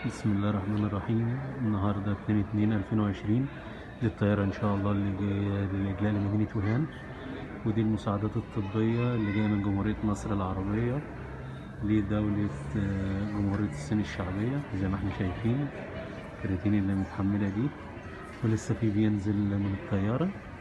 بسم الله الرحمن الرحيم النهارده 2 2 2020 دي الطيارة إن شاء الله اللي جاية للإجلاء لمدينة وهان ودي المساعدات الطبية اللي جاية من جمهورية مصر العربية لدولة آه، جمهورية الصين الشعبية زي ما احنا شايفين الكرياتين اللي متحملة دي ولسه في بينزل من الطيارة